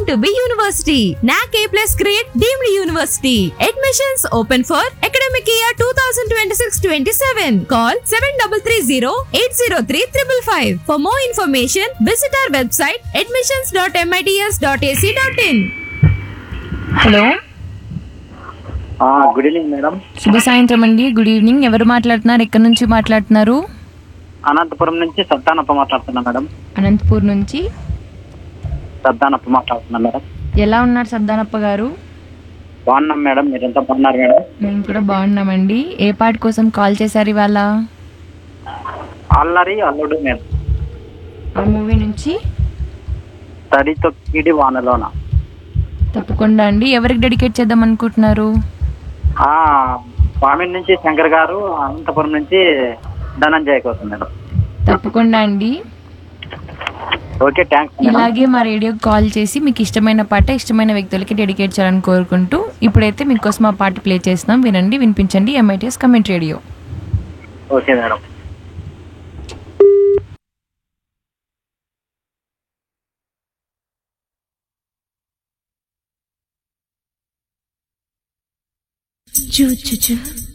deemed to be university. NAC A plus grade deemed university. Admissions open for academic year 2026-27. Call 7330-803-555. For more information, visit our website admissions.mits.ac.in. Hello good evening madam శుభ సాయంత్రం అండి good evening ఎవరు మాట్లాడుతున్నారు ఎక్కడి నుంచి మాట్లాడుతున్నారు అనంతపురం నుంచి సద్దానప్ప మాట్లాడుతున్నా మేడం అనంతపూర్ నుంచి సద్దానప్ప మాట్లాడుతున్నా మేడం ఎలా ఉన్నారు సద్దానప్ప గారు బాగున్నాం మేడం మీరు ఎంత బాగున్నారు మేడం మేము కూడా బాగున్నామండి ఏ పాట కోసం కాల్ చేశారు ఇవాళ అల్లరి అల్లుడు మేడం ఆ మూవీ నుంచి తడి తొక్కిడి వానలోన తప్పకుండా అండి ఎవరికి డెడికేట్ చేద్దాం అనుకుంటున్నారు ఆ, పామిడి నుంచి శంకర్ గారు అనంతపురం నుంచి ధనంజయ కోసం మేడం తప్పకుండా అండి ఓకే థ్యాంక్స్ మేడం ఇలాగే మా రేడియోకి కాల్ చేసి మీకు ఇష్టమైన పాట ఇష్టమైన వ్యక్తులకి డెడికేట్ చేయాలని కోరుకుంటూ ఇప్పుడైతే మీకోసం ఆ పాట ప్లే చేస్తున్నాం వినండి వినిపించండి MITS comment radio okay madam Choo choo choo.